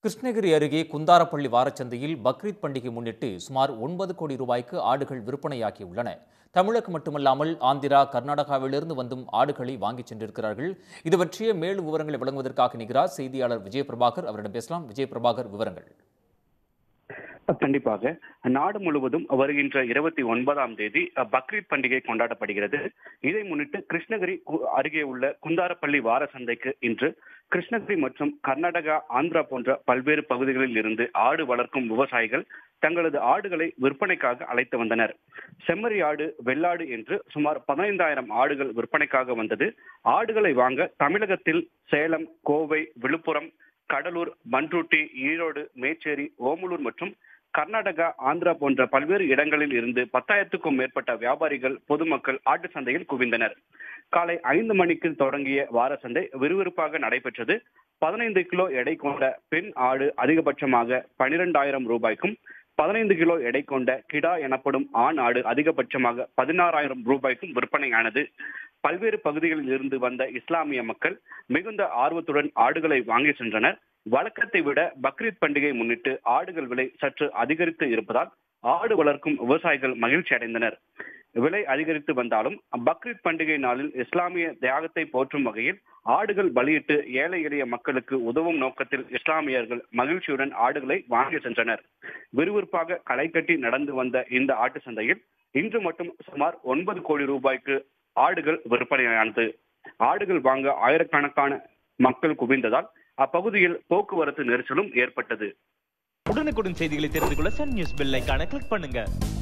கிருஷ்ணகிரி அருகே குந்தாரப்பள்ளி வாரச்சந்தையில் பக்ரீத் பண்டிகை முன்னிட்டு சுமார் ஒன்பது கோடி ரூபாய்க்கு ஆடுகள் விற்பனையாகியுள்ளன தமிழகம் மட்டுமல்லாமல் ஆந்திரா கர்நாடகாவிலிருந்து வந்தும் ஆடுகளை வாங்கிச் சென்றிருக்கிறார்கள் இது பற்றிய மேலும் விவரங்களை வழங்குவதற்காக நிகரார் செய்தியாளர் விஜய் பிரபாகர் அவரிடம் பேசலாம் விஜய் பிரபாகர் விவரங்கள் கண்டிப்பாக நாடு முழுவதும் வருகின்ற இருபத்தி ஒன்பதாம் தேதி அஹ், பக்ரீத் பண்டிகை கொண்டாடப்படுகிறது இதை முன்னிட்டு கிருஷ்ணகிரி கு- அருகே உள்ள குந்தாரப்பள்ளி வார சந்தைக்கு இன்று கிருஷ்ணகிரி மற்றும் கர்நாடகா ஆந்திரா போன்ற பல்வேறு பகுதிகளில் இருந்து ஆடு வளர்க்கும் விவசாயிகள் தங்களது ஆடுகளை விற்பனைக்காக அழைத்து வந்தனர் செம்மறி ஆடு வெள்ளாடு என்று சுமார் பதினைந்தாயிரம் ஆடுகள் விற்பனைக்காக வந்தது ஆடுகளை வாங்க தமிழகத்தில் சேலம் கோவை விழுப்புரம் கடலூர் பன்ருட்டி ஈரோடு மேச்சேரி ஓமலூர் மற்றும் கர்நாடகா ஆந்திரா போன்ற பல்வேறு இடங்களில் இருந்து பத்தாயிரத்துக்கும் மேற்பட்ட வியாபாரிகள் பொதுமக்கள் ஆட்டு சந்தையில் குவிந்தனர் காலை ஐந்து மணிக்கு தொடங்கிய வார சந்தை விறுவிறுப்பாக நடைபெற்றது பதினைந்து கிலோ எடை கொண்ட பெண் ஆடு அதிகபட்சமாக பனிரெண்டாயிரம் ரூபாய்க்கும் பதினைந்து கிலோ எடை கொண்ட கிடா எனப்படும் ஆண் ஆடு அதிகபட்சமாக பதினாறாயிரம் ரூபாய்க்கும் விற்பனையானது பல்வேறு பகுதிகளில் இருந்து வந்த இஸ்லாமிய மக்கள் மிகுந்த ஆர்வத்துடன் ஆடுகளை வாங்கி சென்றனர் வழக்கத்தை விட பக்ரீத் பண்டிகை முன்னிட்டு ஆடுகள் விலை சற்று அதிகரித்து இருப்பதால் ஆடு வளர்க்கும் விவசாயிகள் மகிழ்ச்சி அடைந்தனர் விலை அதிகரித்து வந்தாலும் பக்ரீத் பண்டிகை நாளில் இஸ்லாமிய தியாகத்தை போற்றும் வகையில் ஆடுகள் பலியிட்டு ஏழை எளிய மக்களுக்கு உதவும் நோக்கத்தில் இஸ்லாமியர்கள் மகிழ்ச்சியுடன் ஆடுகளை வாங்கி சென்றனர் விறுவிறுப்பாக களை கட்டி நடந்து வந்த இந்த ஆட்டு சந்தையில் இன்று மட்டும் சுமார் ஒன்பது கோடி ரூபாய்க்கு ஆடுகள் விற்பனையானது ஆடுகள் வாங்க ஆயிரக்கணக்கான மக்கள் குவிந்ததால் அப்பகுதியில் போக்குவரத்து நெரிசலும் ஏற்பட்டது உடனுக்குடன் செய்திகளை தெரிந்து கொள்ள சன் நியூஸ் பெல் ஐகானை கிளிக் பண்ணுங்க